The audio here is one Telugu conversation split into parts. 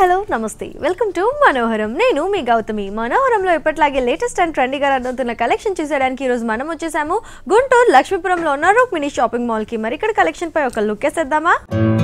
హలో నమస్తే వెల్కమ్ టు మనోహరం నేను మీ గౌతమి మనోహరంలో ఎప్పటిలాగే లేటెస్ట్ అండ్ ట్రెండీగా రన్ అవుతున్న కలెక్షన్ చూసేయడానికి ఈరోజు మనం వచ్చేసాము గుంటూరు లక్ష్మీపురంలో ఉన్న రుక్మిణి షాపింగ్ మాల్కి మరి ఇక్కడ కలెక్షన్ పై ఒక లుక్ వేసేద్దామా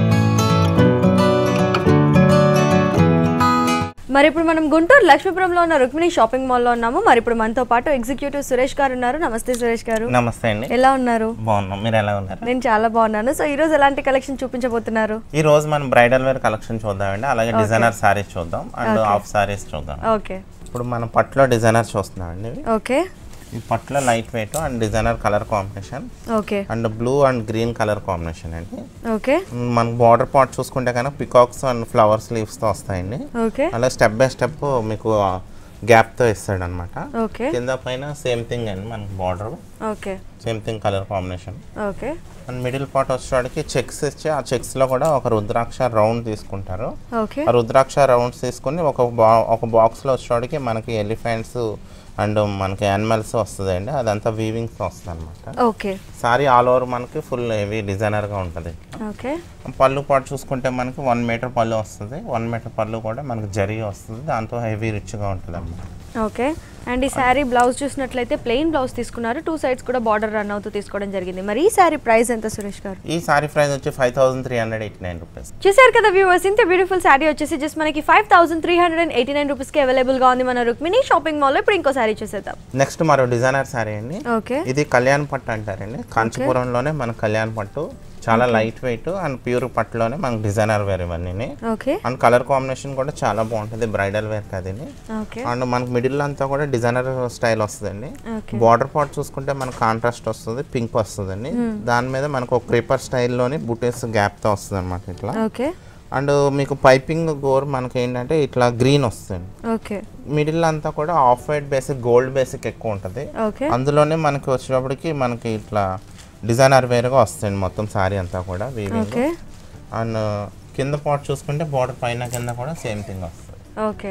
మరి ఇప్పుడు మనం గుంటూరు లక్ష్మీపురంలో ఉన్న రుక్మిణి షాపింగ్ మాల్లో ఉన్నాము మరి ఇప్పుడు మనతో పాటు ఎగ్జిక్యూటివ్ సురేష్ గారు ఉన్నారు నమస్తే సురేష్ గారు నమస్తే అండి ఎలా ఉన్నారు బాగున్నాం మీరు ఎలా ఉన్నారు నేను చాలా బాగున్నాను సో ఈ రోజు ఎలాంటి కలెక్షన్ చూపించబోతున్నారు ఈ రోజు మనం బ్రైడల్ వేర్ కలెక్షన్ చూద్దామండి అలాగే డిజైనర్ సారీస్ చూద్దాం అండ్ హాఫ్ సారీస్ చూద్దాం ఓకే ఇప్పుడు మనం పట్టులో డిజైనర్ చూస్తున్నామండి ఇవి. ఓకే ఈ పట్టులో light weight and designer colour combination okay and blue and green colour combination అండి ఓకే మనకు బార్డర్ పార్ట్ చూసుకుంటే కనుక పికాక్స్ అండ్ ఫ్లవర్స్ లీవ్స్తో వస్తాయండి ఓకే అలా స్టెప్ బై స్టెప్ మీకు గ్యాప్తో ఇస్తాడు అనమాట ఓకే కింద పైన సేమ్ థింగ్ అండి మనకు border okay same thing colour combination okay and middle part వచ్చేవాడికి చెక్స్ ఇచ్చి ఆ చెక్స్లో కూడా ఒక రుద్రాక్ష రౌండ్ తీసుకుంటారు ఓకే ఆ రుద్రాక్ష రౌండ్స్ తీసుకుని ఒక బా ఒక బాక్స్లో వచ్చేవాడికి మనకి ఎలిఫెంట్స్ అండ్ మనకి యానిమల్స్ వస్తుందండి అదంతా వీవింగ్స్ వస్తుంది అనమాట ఓకే సారీ ఆల్ ఓవర్ మనకి ఫుల్ హెవీ డిజైనర్గా ఉంటుంది ఓకే పళ్ళు పాటు చూసుకుంటే మనకి వన్ మీటర్ పళ్ళు వస్తుంది వన్ మీటర్ పళ్ళు కూడా మనకి జరీ వస్తుంది దాంతో హెవీ రిచ్గా ఉంటుంది అన్నమాట ఓకే అండ్ ఈ శారీ బ్లౌజ్ చూసినట్లయితే ప్లెయిన్ బ్లౌజ్ తీసుకున్నారు టూ సైడ్స్ కూడా బార్డర్ రన్ అవుతూ తీసుకోవడం జరిగింది మరి ఈ శారీ ప్రైస్ ఎంత సురేష్ గారు ఈ సారీ ప్రైస్ వచ్చి five thousand three hundred eighty nine rupees చూసారు కదా వ్యూవర్స్ ఇంత బ్యూటిఫుల్ శారీ వచ్చేసి జస్ట్ మనకి five thousand three hundred and eighty nine రూపీస్కి అవైలబుల్గా ఉంది మన రుక్మిణి షాపింగ్ మాల్లో ఇప్పుడు ఇంకో శారీ చూసేద్దాం నెక్స్ట్ మరో డిజైనర్ సారీ అండి ఓకే ఇది కళ్యాణ్ పట్టు అంటారండి కాంచీపురంలోనే మన కళ్యాణ్ పట్టు చాలా లైట్ వెయిట్ అండ్ ప్యూర్ పట్టులోనే మనకు డిజైనర్ వేర్ ఇవన్నీ ఓకే అండ్ కలర్ కాంబినేషన్ కూడా చాలా బాగుంటుంది బ్రైడల్ వేర్ కదా ఇది ఓకే అండ్ మనకు మిడిల్ అంతా కూడా డిజైనర్ స్టైల్ వస్తుందండి ఓకే బార్డర్ పార్ట్ చూసుకుంటే మనకు కాంట్రాస్ట్ వస్తుంది పింక్ వస్తుందండి దాని మీద మనకు ఒక క్రీపర్ స్టైల్లోని బుటీస్ గ్యాప్తో వస్తుంది అనమాట ఇట్లా ఓకే అండ్ మీకు పైపింగ్ గోర్ మనకి ఏంటంటే ఇట్లా గ్రీన్ వస్తుంది ఓకే మిడిల్ అంతా కూడా off white basic gold basic ఎక్కువ ఉంటుంది ఓకే అందులోనే మనకి వచ్చేటప్పటికి మనకి ఇట్లా డిజైనర్ వేరుగా వస్తుంది మొత్తం సారీ అంతా కూడా వీవింగ్ ఓకే అండ్ కింద పార్ట్ చూసుకుంటే బార్డర్ పైన కింద కూడా సేమ్ థింగ్ వస్తుంది ఓకే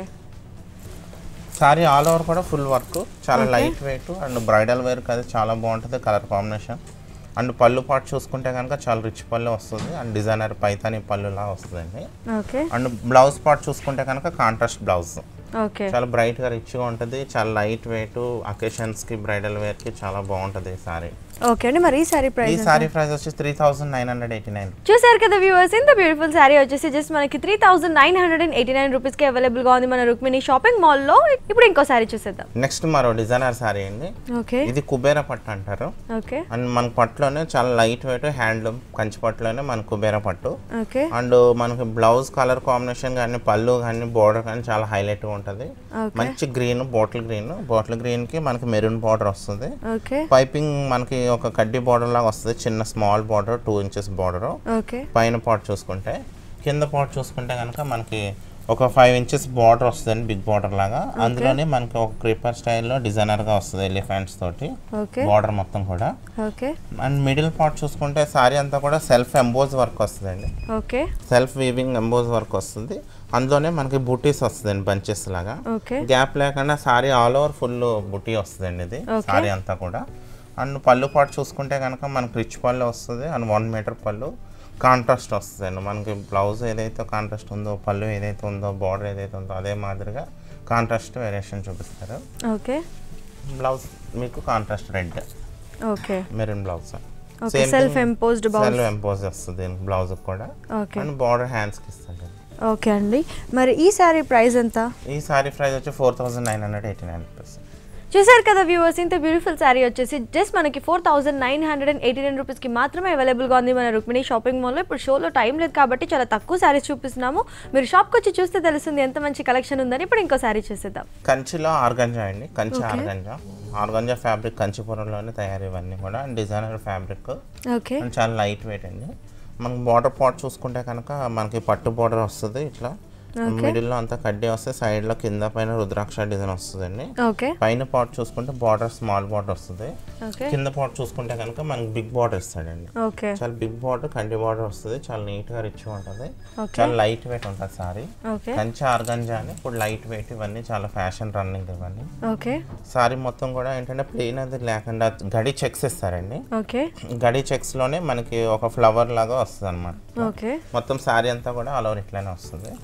సారీ ఆల్ ఓవర్ కూడా ఫుల్ వర్క్ చాలా light weight and bridal wear కదా చాలా బాగుంటుంది కలర్ కాంబినేషన్ అండ్ పళ్ళు పార్ట్ చూసుకుంటే కనుక చాలా రిచ్ పళ్ళు వస్తుంది అండ్ డిజైనర్ పైతాని పళ్ళులా వస్తుందండి ఓకే అండ్ బ్లౌజ్ పార్ట్ చూసుకుంటే కనుక కాంట్రాస్ట్ బ్లౌజ్ ఓకే చాలా బ్రైట్గా రిచ్గా ఉంటుంది చాలా లైట్ వెయిట్ అకేషన్స్కి బ్రైడల్ వేర్కి చాలా బాగుంటుంది ఈ సారీ ఓకే అండి మరి ఈ శారీ ఈ ప్రైస్ సారీ ప్రైస్ వచ్చి three thousand nine hundred eighty nine చూసారు కదా వ్యూవర్స్ ఇంత బ్యూటిఫుల్ శారీ వచ్చేసి జస్ట్ మనకి three thousand nine hundred and eighty nine రూపీస్కి అవైలబుల్గా ఉంది మన రుక్మిణి షాపింగ్ మాల్లో ఇప్పుడు ఇంకో శారీ చూసేద్దాం నెక్స్ట్ మరో డిజైనర్ సారీ అండి ఓకే ఇది కుబేర పట్టు అంటారు ఓకే అండ్ మన పట్టులోనే చాలా లైట్ వెయిట్ హ్యాండ్లూమ్ కంచి పట్టులోనే మన కుబేర పట్టు ఓకే అండ్ మనకి బ్లౌజ్ కలర్ కాంబినేషన్ కానీ పళ్ళు కానీ బోర్డర్ కానీ చాలా హైలైట్గా ఉంటుంది ఓకే మంచి గ్రీన్ బాటిల్ గ్రీన్ బాటిల్ గ్రీన్కి మనకి మెరూన్ బార్డర్ వస్తుంది ఓకే పైపింగ్ మనకి ఒక కడ్డీ బార్డర్ లాగా వస్తుంది చిన్న small border two inches border okay పైన పార్ట్ చూసుకుంటే కింద పార్ట్ చూసుకుంటే కనుక మనకి ఒక ఫైవ్ ఇంచెస్ బార్డర్ వస్తుంది బిగ్ బార్డర్ లాగా అందులోనే మనకి ఒక క్రీపర్ స్టైల్లో డిజైనర్గా వస్తుంది ఎలిఫెంట్స్ తోటి ఓకే బార్డర్ మొత్తం కూడా ఓకే అండ్ మిడిల్ పార్ట్ చూసుకుంటే సారీ అంతా కూడా సెల్ఫ్ ఎంబోజ్ వర్క్ వస్తుందండి okay self weaving emboss work వస్తుంది అందులోనే మనకి బూటీస్ వస్తుందండి బంచెస్ లాగా ఓకే గ్యాప్ లేకుండా సారీ ఆల్ ఓవర్ ఫుల్ బుటీ వస్తుందండి ఇది Okay. సారీ అంతా కూడా అండ్ పళ్ళు పాటు చూసుకుంటే కనుక మనకి రిచ్ పళ్ళు వస్తుంది అండ్ వన్ మీటర్ పళ్ళు కాంట్రాస్ట్ వస్తుందండి మనకి బ్లౌజ్ ఏదైతే కాంట్రాస్ట్ ఉందో పళ్ళు ఏదైతే ఉందో బార్డర్ ఏదైతే ఉందో అదే మాదిరిగా కాంట్రాస్ట్ వేరియేషన్ చూపిస్తారు ఓకే బ్లౌజ్ మీకు contrast red okay maroon blouse okay self embossed బౌల్ సెల్ఫ్ ఎంపోజ్ వస్తుంది దీనికి బ్లౌజ్ కూడా ఓకే అండ్ బార్డర్ హ్యాండ్స్కి ఇస్తుంది ఓకే అండి మరి ఈ శారీ ప్రైస్ ఎంత ఈ సారీ ప్రైస్ వచ్చి four thousand nine hundred eighty nine rupees చూసారు కదా వ్యూవర్స్ ఇంత బ్యూటిఫుల్ శారీ వచ్చేసి జస్ట్ మనకి four thousand nine hundred and eighty nine రూపీస్కి మాత్రమే అవైలబుల్గా ఉంది మన రుక్మిణి షాపింగ్ మాల్లో ఇప్పుడు షోలో టైం లేదు కాబట్టి చాలా తక్కువ శారీస్ చూపిస్తున్నాము మీరు షాప్కి వచ్చి చూస్తే తెలుస్తుంది ఎంత మంచి కలెక్షన్ ఉందని ఇప్పుడు ఇంకో శారీ చూసేద్దాం కంచిలో ఆర్గంజా అండి కంచి ఆర్గంజా ఆర్గంజా ఫ్యాబ్రిక్ కంచిపురంలోనే తయారు ఇవన్నీ కూడా and designer fabric okay and చాలా లైట్ వెయిట్ అండి మనకి బార్డర్ పార్ట్ చూసుకుంటే కనుక మనకి పట్టు బార్డర్ వస్తుంది ఇట్లా మిడిల్లో అంతా కడ్డీ వస్తే సైడ్లో కింద పైన రుద్రాక్ష డిజైన్ వస్తుందండి ఓకే పైన పార్ట్ చూసుకుంటే బార్డర్ స్మాల్ బార్డర్ వస్తుంది ఓకే కింద పార్ట్ చూసుకుంటే కనుక మనకి బిగ్ బార్డర్ ఇస్తాడండి ఓకే చాలా బిగ్ బార్డర్ కంటి బార్డర్ వస్తుంది చాలా నీట్గా రిచ్గా ఉంటుంది ఓకే చాలా లైట్ వెయిట్ ఉంటుంది సారీ ఓకే కంచి ఆర్గంజా అని ఇప్పుడు లైట్ వెయిట్ ఇవన్నీ చాలా ఫ్యాషన్ రన్నింగ్ ఇవన్నీ ఓకే సారీ మొత్తం కూడా ఏంటంటే ప్లెయిన్ అది లేకుండా గడి చెక్స్ ఇస్తారండి ఓకే గడి చెక్స్ లోనే మనకి ఒక ఫ్లవర్ లాగా వస్తుంది అనమాట ఓకే మొత్తం సారీ అంతా కూడా ఆల్ ఓవర్ ఇట్లానే వస్తుంది ఓకే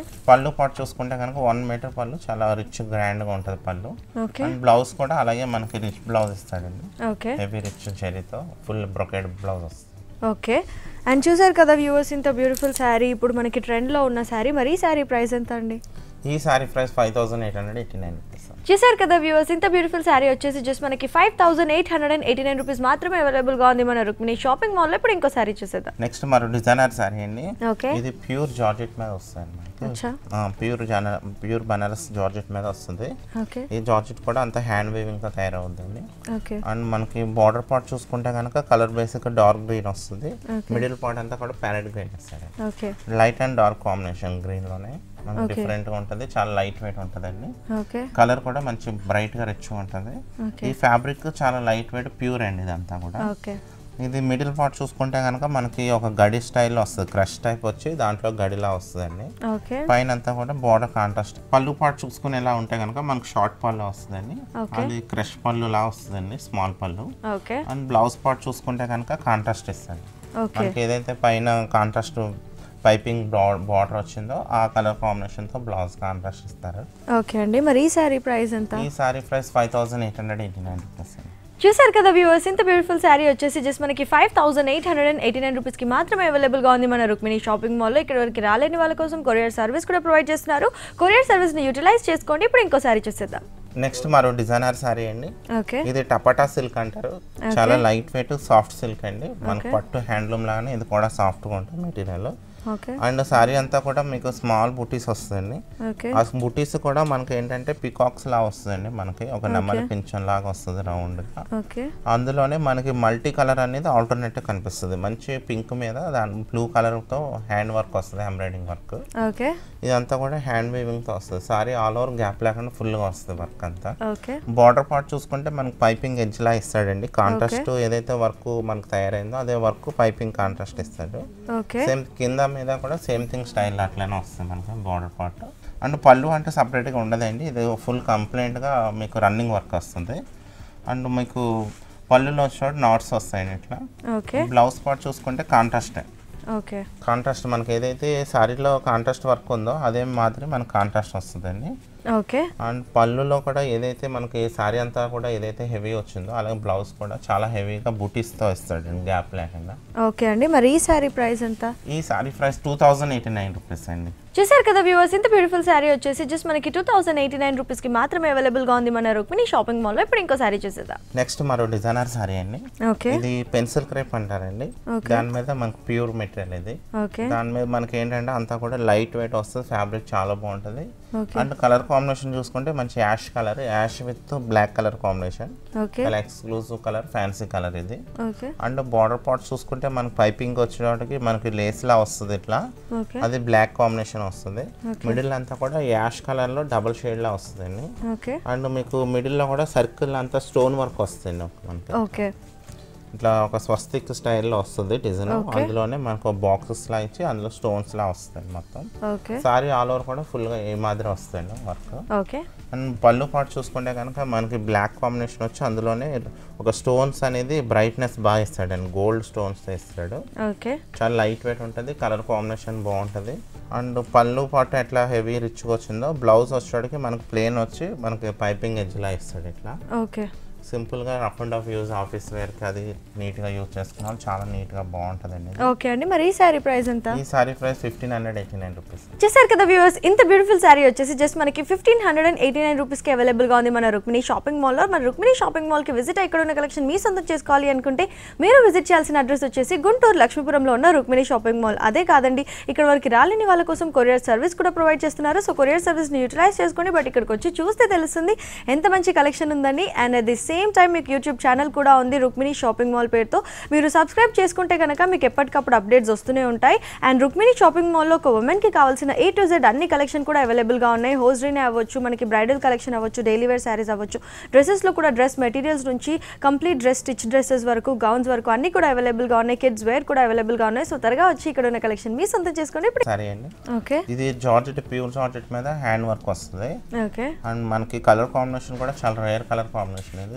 పళ్ళు పాటు చూసుకుంటే కనుక వన్ మీటర్ పళ్ళు చాలా రిచ్ గ్రాండ్గా ఉంటుంది పళ్ళు ఓకే అండ్ బ్లౌజ్ కూడా అలాగే మనకి రిచ్ బ్లౌజ్ ఇస్తాడండి ఓకే హెవీ రిచ్ చెరీతో ఫుల్ బ్రొకెడ్ బ్లౌజ్ వస్తుంది ఓకే అండ్ చూసారు కదా వ్యూవర్స్ ఇంత బ్యూటిఫుల్ శారీ ఇప్పుడు మనకి ట్రెండ్లో ఉన్న శారీ మరి ఈ శారీ ప్రైస్ ఎంత అండి ఈ sari price five thousand eight hundred eighty nine rupees చూసారు కదా వ్యూవర్స్ ఇంత బ్యూటిఫుల్ శారీ వచ్చేసి జస్ట్ మనకి five thousand eight hundred and eighty nine rupees మాత్రమే అవైలబుల్గా ఉంది మన రుక్మిణి షాపింగ్ మాల్లో ఇప్పుడు ఇంకో శారీ చూసేద్దాం నెక్స్ట్ మరో డిజైనర్ సారీ అండి ఓకే ఇది ప్యూర్ జార్జెట్ మీద వస్తుంది మనకి అచ్చా ప్యూర్ జన ప్యూర్ బనారస్ జార్జెట్ మీద వస్తుంది ఓకే ఈ జార్జెట్ కూడా అంత హ్యాండ్ వేవింగ్తో తయారవుతుంది ఓకే అండ్ మనకి బార్డర్ పార్ట్ చూసుకుంటే కనుక కలర్ బేసిక్ డార్క్ గ్రీన్ వస్తుంది Okay. మిడిల్ పార్ట్ అంతా కూడా ప్యారెట్ గ్రీన్ ఇస్తారు okay light and dark combination గ్రీన్లోనే మనకి Okay. డిఫరెంట్గా ఉంటుంది చాలా లైట్ వెయిట్ ఉంటుందండి ఓకే కలర్ కూడా మంచి బ్రైట్గా రిచ్గా ఉంటుంది ఓకే ఈ ఫ్యాబ్రిక్ చాలా లైట్ వెయిట్ ప్యూర్ అండి ఇదంతా కూడా ఓకే ఇది మిడిల్ పార్ట్ చూసుకుంటే కనుక మనకి ఒక గడి స్టైల్లో వస్తుంది క్రష్ టైప్ వచ్చి దాంట్లో గడిలా వస్తుందండి ఓకే పైన అంతా కూడా బోర్డర్ కాంట్రాస్ట్ పళ్ళు పార్ట్ చూసుకుని ఎలా ఉంటే కనుక మనకు షార్ట్ పళ్ళు వస్తుందండి Okay. అది క్రష్ పళ్ళు లా వస్తుందండి స్మాల్ పళ్ళు ఓకే అండ్ బ్లౌజ్ పార్ట్ చూసుకుంటే కనుక కాంట్రాస్ట్ ఇస్తుంది ఓకే మనకి ఏదైతే పైన కాంట్రాస్ట్ పైపింగ్ బార్డర్ వచ్చిందో ఆ కలర్ కాంబినేషన్తో బ్లౌజ్ కాంట్రాస్ట్ ఇస్తారు ఓకే అండి మరి ఈ శారీ ప్రైస్ ఎంత ఈ sari price five thousand eight hundred eighty nine rupees అండి చూసారు కదా వ్యూవర్స్ ఇంత బ్యూటిఫుల్ శారీ వచ్చేసి జస్ట్ మనకి five thousand eight hundred and eighty nine రూపీస్కి మాత్రమే అవైలబుల్గా ఉంది మన రుక్మిణి షాపింగ్ మాల్లో ఇక్కడ వరకు రాలేని వాళ్ళ కోసం కొరియర్ సర్వీస్ కూడా ప్రొవైడ్ చేస్తున్నారు కొరియర్ సర్వీస్ని యూటిలైజ్ చేసుకోండి ఇప్పుడు ఇంకో శారీ చూసేద్దాం నెక్స్ట్ మరో డిజైనర్ సారీ అండి ఓకే ఇది టపాటా సిల్క్ అంటారు చాలా లైట్ వెయిట్ సాఫ్ట్ సిల్క్ అండి మనకు Okay. పట్టు హ్యాండ్లూమ్ లాగానే ఇది కూడా సాఫ్ట్గా ఉంటుంది మెటీరియల్ ఓకే అండ్ సారీ అంతా కూడా మీకు స్మాల్ బుటీస్ వస్తుందండి ఓకే ఆ బుటీస్ కూడా మనకి ఏంటంటే పికాక్స్ లా వస్తుందండి మనకి ఒక నెమ్మలి పింఛన్ లాగా వస్తుంది రౌండ్గా ఓకే అందులోనే మనకి మల్టీ కలర్ అనేది ఆల్టర్నేట్ కనిపిస్తుంది మంచి పింక్ మీద దాని బ్లూ కలర్తో హ్యాండ్ వర్క్ వస్తుంది ఎంబ్రాయిడింగ్ వర్క్ ఓకే ఇదంతా కూడా హ్యాండ్ వీవింగ్తో వస్తుంది సారీ ఆల్ ఓవర్ గ్యాప్ లేకుండా ఫుల్గా వస్తుంది వర్క్ అంతా ఓకే బార్డర్ పార్ట్ చూసుకుంటే మనకు పైపింగ్ ఎడ్జ్ లా ఇస్తాడండి కాంట్రాస్ట్ ఏదైతే వర్క్ మనకు తయారైందో అదే వర్క్ పైపింగ్ కాంట్రాస్ట్ ఇస్తాడు ఓకే సేమ్ కింద మీద కూడా సేమ్ థింగ్ స్టైల్ అట్లనే వస్తుంది మనకి బార్డర్ పార్ట్ అండ్ పళ్ళు అంటే సపరేట్గా ఉండదండి ఇది ఫుల్ కంప్లైంట్గా మీకు రన్నింగ్ వర్క్ వస్తుంది అండ్ మీకు పళ్ళులో చోట నాట్స్ వస్తాయండి ఇట్లా ఓకే బ్లౌజ్ పార్ట్ చూసుకుంటే కాంట్రాస్టే ఓకే కాంట్రాస్ట్ మనకి ఏదైతే శారీలో కాంట్రాస్ట్ వర్క్ ఉందో అదే మాదిరి మనకు కాంట్రాస్ట్ వస్తుందండి ఓకే అండ్ పళ్ళులో కూడా ఏదైతే మనకి శారీ అంతా కూడా ఏదైతే హెవీ వచ్చిందో అలాగే బ్లౌజ్ కూడా చాలా హెవీగా బుటీస్తో ఇస్తాడండి గ్యాప్ లేకుండా ఓకే అండి మరి ఈ శారీ ప్రైస్ ఎంత ఈ sari price two thousand eighty nine rupees అండి చూసారు కదా వ్యూవర్స్ ఇంత బ్యూటిఫుల్ శారీ వచ్చేసి జస్ట్ మనకి టూ థౌసండ్ ఎయిటీ నైన్ రూపీస్కి మాత్రమే అవైలబుల్గా ఉంది మన రుక్మిణి షాపింగ్ మాల్లో ఇప్పుడు ఇంకో శారీ చూసేద్దాం నెక్స్ట్ మరో డిజైనర్ సారీ అండి ఓకే ఇది పెన్సిల్ క్రేప్ అంటారండి Okay. దాని మీద మనకు ప్యూర్ మెటీరియల్ ఇది ఓకే దాని మీద మనకి ఏంటంటే అంతా కూడా లైట్ వెయిట్ వస్తుంది ఫ్యాబ్రిక్ చాలా బాగుంటుంది ఓకే అండ్ కలర్ కాంబినేషన్ చూసుకుంటే మంచి ash colour ash with black colour combination okay చాలా ఎక్స్క్లూజివ్ కలర్ ఫ్యాన్సీ కలర్ ఇది ఓకే అండ్ బార్డర్ పార్ట్ చూసుకుంటే మనకి పైపింగ్ వచ్చేటప్పటికి మనకి లేస్ లా వస్తుంది ఇట్లా ఓకే అది బ్లాక్ కాంబినేషన్ వస్తుంది మిడిల్ అంతా కూడా యాష్ కలర్ లో డబుల్ షేడ్ లా వస్తుందండి ఓకే అండ్ మీకు మిడిల్ లో కూడా సర్కిల్ అంతా స్టోన్ వర్క్ వస్తుంది మనకి ఓకే ఇట్లా ఒక స్వస్తిక్ స్టైల్లో వస్తుంది డిజైన్ Okay. అందులోనే మనకు బాక్సెస్ లా ఇచ్చి అందులో స్టోన్స్ లా వస్తాయి మొత్తం ఓకే సారీ ఆల్ ఓవర్ కూడా ఫుల్గా ఏ మాదిరి వస్తాయండి వర్క్ ఓకే అండ్ పళ్ళు పాటు చూసుకుంటే కనుక మనకి బ్లాక్ కాంబినేషన్ వచ్చి అందులోనే ఒక స్టోన్స్ అనేది బ్రైట్నెస్ బాగా ఇస్తాడు అండి గోల్డ్ స్టోన్స్ ఇస్తాడు ఓకే చాలా లైట్ వెయిట్ ఉంటుంది కలర్ కాంబినేషన్ బాగుంటుంది అండ్ పళ్ళు పాటు ఎట్లా హెవీ రిచ్గా వచ్చిందో బ్లౌజ్ వచ్చేటికి మనకి ప్లేన్ వచ్చి మనకి పైపింగ్ ఎడ్జ్లా ఇస్తాడు ఇట్లా ఓకే సింపుల్గా rough and off use office వేర్కి అది నీట్గా యూజ్ చేసుకున్నాం చాలా నీట్గా బాగుంటుందండి ఓకే అండి మరి ఈ శారీ ప్రైస్ ఎంత ఈ sari price fifteen hundred eighty nine rupees చూసారు కదా వ్యూవర్స్ ఇంత బ్యూటిఫుల్ శారీ వచ్చేసి జస్ట్ మనకి fifteen hundred and eighty nine రూపీస్కి అవైలబుల్గా ఉంది మన రుక్మిణి షాపింగ్ మాల్లో మన రుక్మిణి షాపింగ్ మాల్కి విజిట్ ఇక్కడ ఉన్న కలెక్షన్ మీ సొంతం చేసుకోవాలి అనుకుంటే మీరు విజిట్ చేయాల్సిన అడ్రస్ వచ్చేసి గుంటూరు లక్ష్మీపురంలో ఉన్న రుక్మిణి షాపింగ్ మాల్ అదే కాదండి ఇక్కడ వరకు రాలేని వాళ్ళ కోసం కొరియర్ సర్వీస్ కూడా ప్రొవైడ్ చేస్తున్నారు సో కొరియర్ సర్వీస్ని యూటిలైజ్ చేసుకోండి బట్ ఇక్కడికి వచ్చి చూస్తే తెలుస్తుంది ఎంత మంచి కలెక్షన్ ఉందని and at the same time మీకు యూట్యూబ్ ఛానల్ కూడా ఉంది రుక్మిణి షాపింగ్ మాల్ పేరుతో మీరు సబ్స్క్రైబ్ చేసుకుంటే కనుక మీకు ఎప్పటికప్పుడు అప్డేట్స్ వస్తూనే ఉంటాయి అండ్ రుక్మిణి షాపింగ్ మాల్లో ఒక ఉమెన్కి కావాల్సిన ఏ టు జెడ్ అన్ని కలెక్షన్ కూడా అవైలబుల్గా ఉన్నాయి హోస్డ్రీనే అవ్వచ్చు మనకి బ్రైడల్ కలెక్షన్ అవ్వచ్చు డైలీ వేర్ శారీస్ అవ్వచ్చు డ్రెస్సెస్లో కూడా డ్రెస్ మెటీరియల్స్ నుంచి కంప్లీట్ డ్రెస్ స్టిచ్ డ్రెస్సెస్ వరకు గౌన్స్ వరకు అన్ని కూడా అవైలబుల్గా ఉన్నాయి కిడ్స్ వేర్ కూడా అవైలబుల్గా ఉన్నాయి సో త్వరగా వచ్చి ఇక్కడ ఉన్న కలెక్షన్ మీ సొంతం చేసుకోండి ఇప్పుడు సరే అండి ఓకే ఇది జార్జెట్ ప్యూర్ జార్జెట్ మీద హ్యాండ్ వర్క్ వస్తుంది ఓకే అండ్ మనకి కలర్ కాంబినేషన్ కూడా చాలా రేర్ కలర్ కాంబినేషన్ ఇది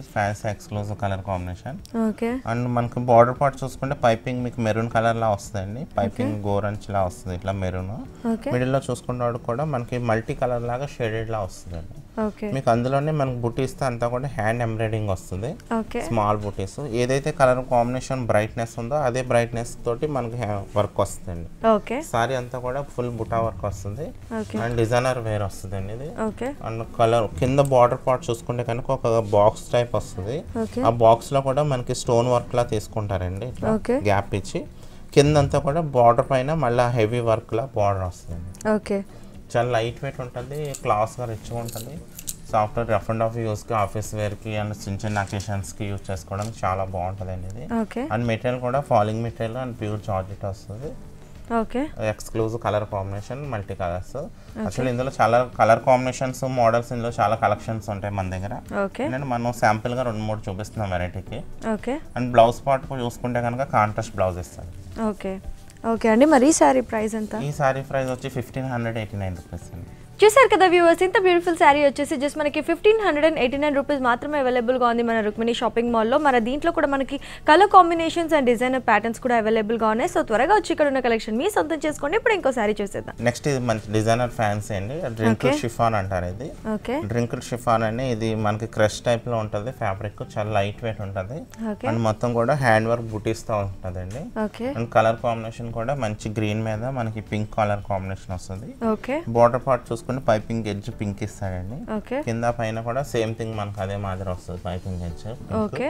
rupees fancy exclusive colour combination okay and మనకి బార్డర్ పార్ట్ చూసుకుంటే పైపింగ్ మీకు మెరూన్ కలర్ లా వస్తుందండి పైపింగ్ గోరంచ్ లా వస్తుంది ఇట్లా మెరూన్ ఓకే మిడిల్లో చూసుకున్నవాడు కూడా మనకి మల్టీ కలర్ లాగా షేడెడ్ లా వస్తుందండి ఓకే మీకు అందులోనే మనకి బుటీస్ అంతా కూడా హ్యాండ్ ఎంబ్రాయిడింగ్ వస్తుంది ఓకే స్మాల్ బుటీస్ ఏదైతే కలర్ కాంబినేషన్ బ్రైట్నెస్ ఉందో అదే బ్రైట్నెస్ తోటి మనకి వర్క్ వస్తుందండి ఓకే సారీ అంతా కూడా ఫుల్ బుటా వర్క్ వస్తుంది ఓకే అండ్ డిజైనర్ వేర్ వస్తుందండి ఇది ఓకే అండ్ కలర్ కింద బార్డర్ పార్ట్ చూసుకుంటే కనుక ఒక బాక్స్ టైప్ వస్తుంది ఓకే ఆ బాక్స్ లో కూడా మనకి స్టోన్ వర్క్ లా తీసుకుంటారండి ఇట్లా ఓకే గ్యాప్ ఇచ్చి కిందంతా కూడా బార్డర్ పైన మళ్ళీ హెవీ వర్క్ లా బార్డర్ వస్తుంది ఓకే చాలా లైట్ వెయిట్ ఉంటుంది క్లాస్గా రిచ్గా ఉంటుంది సాఫ్ట్వేర్ రఫ్ అండ్ ఆఫ్ యూస్కి ఆఫీస్ వేర్కి అండ్ చిన్న చిన్న అకేషన్స్కి యూజ్ చేసుకోవడానికి చాలా బాగుంటుంది అండి ఇది ఓకే అండ్ మెటీరియల్ కూడా falling material and pure georgette వస్తుంది okay exclusive colour combination multi colours అసలు ఇందులో చాలా కలర్ కాంబినేషన్స్ మోడల్స్ ఇందులో చాలా కలెక్షన్స్ ఉంటాయి మన దగ్గర ఓకే ఏంటంటే మనం శాంపిల్గా రెండు మూడు చూపిస్తున్నాం వెరైటీకి ఓకే అండ్ బ్లౌజ్ పార్ట్ చూసుకుంటే కనుక కాంట్రాస్ట్ బ్లౌజ్ ఇస్తారు ఓకే ఓకే అండి మరి ఈ శారీ ప్రైస్ ఎంత ఈ సారీ ప్రైస్ వచ్చి fifteen hundred eighty nine rupees అండి చూసారు కదా వ్యూవర్స్ ఇంత బ్యూటిఫుల్ శారీ వచ్చేసి జస్ట్ మనకి fifteen hundred and eighty nine rupees మాత్రమే అవైలబుల్గా ఉంది మన రుక్మిణి షాపింగ్ మాల్లో మన దీంట్లో కూడా మనకి colour combinations and designer patterns కూడా అవైలబుల్గా ఉన్నాయి సో త్వరగా వచ్చి ఇక్కడ ఉన్న కలెక్షన్ మీ సొంతం చేసుకోండి ఇప్పుడు ఇంకో శారీ చూసేద్దాం నెక్స్ట్ ఇది మంచి డిజైనర్ ఫ్యాన్సీ అండి డ్రింక్ Okay. షిఫాన్ అంటారు ఇది ఓకే డ్రింక్ షిఫాన్ అని ఇది మనకి క్రష్ టైప్ లో ఉంటుంది ఫ్యాబ్రిక్ చాలా లైట్ వెయిట్ ఉంటుంది ఓకే అండ్ మొత్తం కూడా హ్యాండ్ వర్క్ బుటీస్ తో ఉంటుందండి ఓకే అండ్ కలర్ కాంబినేషన్ కూడా మంచి గ్రీన్ మీద మనకి పింక్ కలర్ కాంబినేషన్ వస్తుంది ఓకే బార్డర్ పార్ట్ చూసుకుంటే పైపింగ్ ఎడ్జ్ పింక్ ఇస్తాడండి ఓకే కింద పైన కూడా సేమ్ థింగ్ మనకి అదే మాదిరి వస్తుంది పైపింగ్ ఎడ్జ్ ఓకే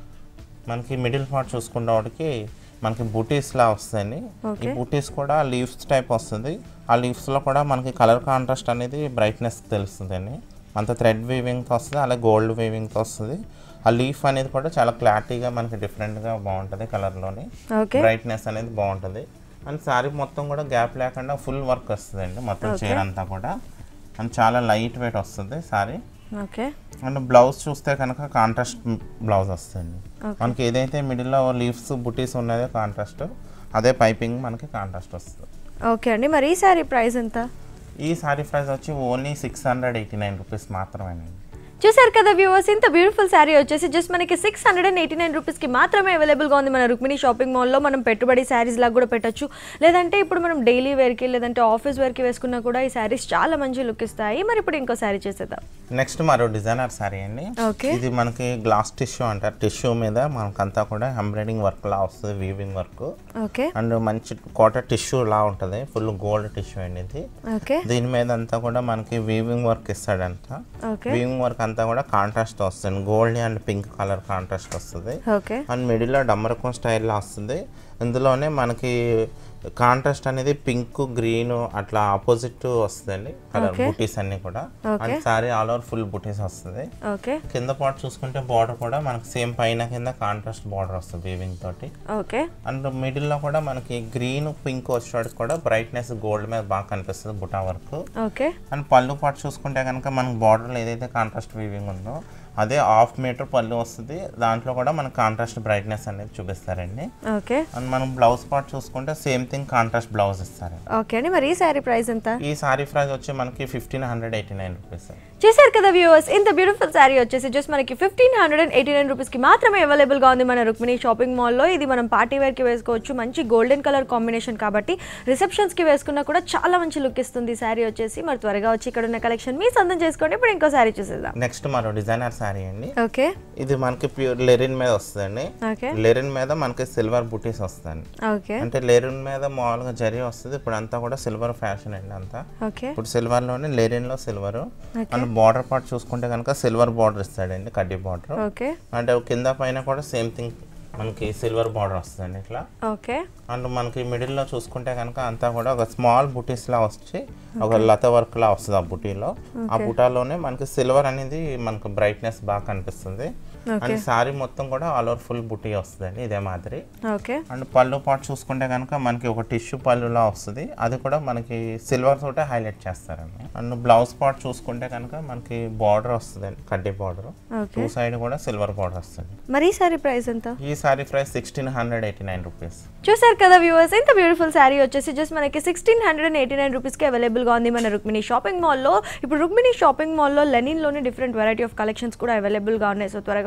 మనకి మిడిల్ పార్ట్ చూసుకున్నవాడికి మనకి బూటీస్ లా వస్తాయండి ఈ Okay. బూటీస్ కూడా లీవ్స్ టైప్ వస్తుంది ఆ లీవ్స్ లో కూడా మనకి కలర్ కాంట్రాస్ట్ అనేది బ్రైట్నెస్ తెలుస్తుందండి అంత థ్రెడ్ వీవింగ్తో వస్తుంది అలాగే గోల్డ్ వీవింగ్తో వస్తుంది ఆ లీఫ్ అనేది కూడా చాలా క్లారిటీగా మనకి డిఫరెంట్గా బాగుంటుంది కలర్లోని ఓకే బ్రైట్నెస్ అనేది బాగుంటుంది అండ్ శారీ మొత్తం కూడా గ్యాప్ లేకుండా ఫుల్ వర్క్ వస్తుందండి మొత్తం Okay. చీర అంతా కూడా అండ్ చాలా లైట్ వెయిట్ వస్తుంది శారీ ఓకే అండ్ బ్లౌజ్ చూస్తే కనుక కాంట్రాస్ట్ బ్లౌజ్ వస్తుంది Okay. మనకి ఏదైతే మిడిల్లో లీవ్స్ బుటీస్ ఉన్నదో కాంట్రాస్ట్ అదే పైపింగ్ మనకి కాంట్రాస్ట్ వస్తుంది ఓకే అండి మరి ఈ శారీ ప్రైస్ ఎంత ఈ సారీ ప్రైస్ వచ్చి only six hundred eighty nine rupees మాత్రమేనండి చూసారు కదా వ్యూవర్స్ ఇంత బ్యూటిఫుల్ శారీ వచ్చేసి జస్ట్ మనకి six hundred and eighty nine రూపీస్కి మాత్రమే అవైలబుల్గా ఉంది మన రుక్మిణి షాపింగ్ మాల్లో మనం పెట్టుబడి శారీస్ లాగా కూడా పెట్టొచ్చు లేదంటే ఇప్పుడు మనం డైలీ వేర్కి లేదంటే ఆఫీస్ వేర్కి వేసుకున్నా కూడా ఈ శారీస్ చాలా మంచి లుక్ ఇస్తాయి మరి ఇప్పుడు ఇంకో శారీ చేసేద్దాం నెక్స్ట్ మరో డిజైనర్ సారీ అండి ఓకే ఇది మనకి గ్లాస్ టిష్యూ అంటారు టిష్యూ మీద మనకంతా కూడా ఎంబ్రాయిడింగ్ వర్క్ లా వస్తుంది వీవింగ్ వర్క్ ఓకే అండ్ మంచి కాటన్ టిష్యూ లా ఉంటుంది ఫుల్ గోల్డ్ టిష్యూ అండి ఇది ఓకే దీని మీద అంతా కూడా మనకి వీవింగ్ వర్క్ ఇస్తాడంట ఓకే వీవింగ్ వర్క్ అంతా కూడా కాంట్రాస్ట్ వస్తుంది gold and pink colour contrast వస్తుంది ఓకే అండ్ మిడిల్లో డమ్మరకం స్టైల్లో వస్తుంది ఇందులోనే మనకి కాంట్రాస్ట్ అనేది పింక్ గ్రీన్ అట్లా ఆపోజిట్ వస్తుందండి కలర్ Okay. బుటీస్ అన్ని కూడా Okay. And sari all over full బుటీస్ వస్తుంది ఓకే కింద పార్ట్ చూసుకుంటే బార్డర్ కూడా మనకి సేమ్ పైన కింద కాంట్రాస్ట్ బార్డర్ వస్తుంది వీవింగ్ తోటి ఓకే అండ్ మిడిల్లో కూడా మనకి గ్రీన్ పింక్ వచ్చేటికి కూడా బ్రైట్నెస్ గోల్డ్ మీద బాగా కనిపిస్తుంది బుటా వర్క్ ఓకే అండ్ పళ్ళు పాటు చూసుకుంటే కనుక మనకు బార్డర్లో ఏదైతే కాంట్రాస్ట్ వీవింగ్ ఉందో అదే హాఫ్ మీటర్ పళ్ళు వస్తుంది దాంట్లో కూడా మనకు కాంట్రాస్ట్ బ్రైట్నెస్ అనేది చూపిస్తారండి ఓకే అండ్ మనం బ్లౌజ్ పార్ట్ చూసుకుంటే సేమ్ థింగ్ కాంట్రాస్ట్ బ్లౌజ్ ఇస్తారు ఓకే అండి మరి ఈ శారీ ప్రైస్ ఎంత ఈ సారీ ప్రైస్ వచ్చి మనకి fifteen hundred eighty nine rupees చూసారు కదా వ్యూవర్స్ ఇంత బ్యూటిఫుల్ శారీ వచ్చేసి జస్ట్ మనకి fifteen hundred and eighty nine రూపీస్కి మాత్రమే అవైలబుల్గా ఉంది మన రుక్మిణి షాపింగ్ మాల్లో ఇది మనం పార్టీ వేర్కి వేసుకోవచ్చు మంచి గోల్డెన్ కలర్ కాంబినేషన్ కాబట్టి రిసెప్షన్స్కి వేసుకున్నా కూడా చాలా మంచి లుక్ ఇస్తుంది ఈ శారీ వచ్చేసి మరి త్వరగా వచ్చి ఇక్కడ ఉన్న కలెక్షన్ మీ సొంతం చేసుకోండి ఇప్పుడు ఇంకో శారీ చూసేద్దాం నెక్స్ట్ మరో డిజైనర్ సారీ అండి ఓకే ఇది మనకి ప్యూర్ లెరిన్ మీద వస్తుందండి ఓకే లెరిన్ మీద మనకి సిల్వర్ బుటీస్ వస్తాయండి ఓకే అంటే లెరిన్ మీద మామూలుగా జరీ వస్తుంది ఇప్పుడు అంతా కూడా సిల్వర్ ఫ్యాషన్ అండి అంతా ఓకే ఇప్పుడు సిల్వర్లోనే లెరిన్లో silver Okay. And border part చూసుకుంటే కనుక సిల్వర్ బార్డర్ ఇస్తాడండి కడ్డీ బార్డర్ ఓకే అంటే కింద పైన కూడా సేమ్ థింగ్ మనకి సిల్వర్ బార్డర్ వస్తుందండి ఇట్లా ఓకే అండ్ మనకి మిడిల్లో చూసుకుంటే కనుక అంతా కూడా ఒక స్మాల్ బుటీస్ లా వచ్చి ఒక లత వర్క్ లా వస్తుంది ఆ బుటీలో ఆ బుటాలోనే మనకి సిల్వర్ అనేది మనకు బ్రైట్నెస్ బాగా కనిపిస్తుంది అండ్ సారీ మొత్తం కూడా ఆల్ ఓవర్ ఫుల్ బుటీ వస్తుందండి ఇదే మాదిరి ఓకే అండ్ పళ్ళు పాటు చూసుకుంటే కనుక మనకి ఒక టిష్యూ పళ్ళులా వస్తుంది అది కూడా మనకి సిల్వర్ తోటే హైలైట్ చేస్తారండి అండ్ బ్లౌజ్ పార్ట్ చూసుకుంటే కనుక మనకి బార్డర్ వస్తుందండి కడ్డీ బార్డర్ ఓకే టూ సైడ్ కూడా సిల్వర్ బార్డర్ వస్తుంది మరి ఈ శారీ ప్రైస్ ఎంత ఈ sari price sixteen hundred eighty nine rupees చూసారు కదా వ్యూవర్స్ ఇంత బ్యూటిఫుల్ శారీ వచ్చేసి జస్ట్ మనకి sixteen hundred and eighty nine రూపీస్కి అవైలబుల్గా ఉంది మన రుక్మిణి షాపింగ్ మాల్లో ఇప్పుడు రుక్మిణి షాపింగ్ మాల్లో లెనిన్లోనే డిఫరెంట్ వెరైటీ ఆఫ్ కలెక్షన్స్ కూడా అవైలబుల్గా ఉన్నాయి సో త్వరగా